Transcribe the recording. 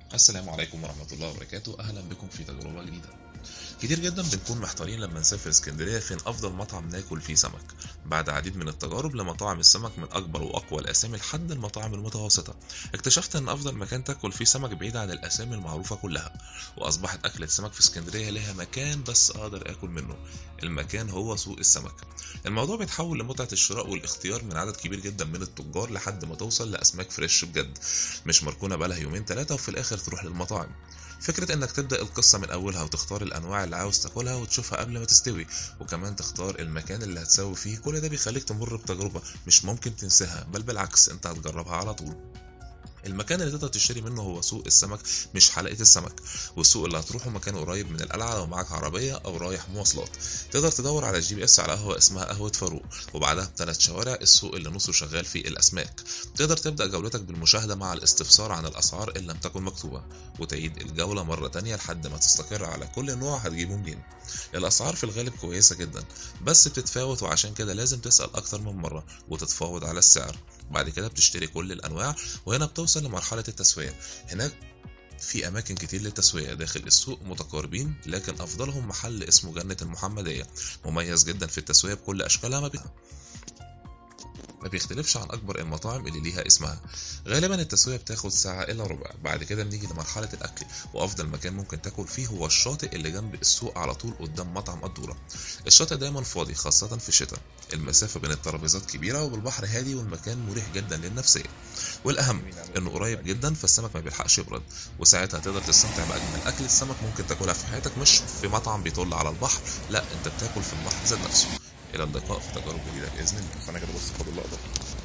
السلام عليكم ورحمة الله وبركاته أهلا بكم في تجربة جديدة كتير جدا بنكون محتارين لما نسافر اسكندرية فين أفضل مطعم ناكل فيه سمك بعد عديد من التجارب لمطاعم السمك من أكبر وأقوى الأسامي لحد المطاعم المتوسطة اكتشفت أن أفضل مكان تاكل فيه سمك بعيد عن الأسامي المعروفة كلها وأصبحت أكلة سمك في اسكندرية لها مكان بس أقدر آكل منه المكان هو سوق السمك الموضوع بيتحول لمتعة الشراء والاختيار من عدد كبير جدا من التجار لحد ما توصل لأسماك فريش بجد مش مركونة بقالها يومين ثلاثة وفي الآخر تروح للمطاعم فكرة انك تبدأ القصة من اولها وتختار الانواع اللي عاوز تاكلها وتشوفها قبل ما تستوي وكمان تختار المكان اللي هتسوي فيه كل ده بيخليك تمر بتجربة مش ممكن تنساها بل بالعكس انت هتجربها على طول المكان اللي تقدر تشتري منه هو سوق السمك مش حلقة السمك والسوق اللي هتروحه مكان قريب من القلعة لو معاك عربية أو رايح مواصلات تقدر تدور على الجي بي اس على قهوة اسمها قهوة فاروق وبعدها بثلاث شوارع السوق اللي نصه شغال فيه الأسماك تقدر تبدأ جولتك بالمشاهدة مع الاستفسار عن الأسعار إن لم تكن مكتوبة وتعيد الجولة مرة تانية لحد ما تستقر على كل نوع هتجيبه منين الأسعار في الغالب كويسة جدا بس بتتفاوت وعشان كده لازم تسأل أكتر من مرة وتتفاوض على السعر بعد كده بتشتري كل الأنواع وهنا بتوصل لمرحلة التسوية هناك في أماكن كتير للتسوية داخل السوق متقاربين لكن أفضلهم محل اسمه جنة المحمدية مميز جدا في التسوية بكل أشكالها ما بيها ما بيختلفش عن أكبر المطاعم اللي ليها اسمها غالبا التسوية بتاخد ساعة إلا ربع بعد كده بنيجي لمرحلة الأكل وأفضل مكان ممكن تاكل فيه هو الشاطئ اللي جنب السوق على طول قدام مطعم قدورة الشاطئ دايما فاضي خاصة في الشتاء المسافة بين الترابيزات كبيرة والبحر هادي والمكان مريح جدا للنفسية والأهم إنه قريب جدا فالسمك ما بيلحقش يبرد وساعتها تقدر تستمتع بأجمل أكل السمك ممكن تاكلها في حياتك مش في مطعم بيطل على البحر لا أنت بتاكل في البحر ذات نفسه إلى اللقاء في تجارب جديدة بإذن الله فانا كده بص خد اللقطه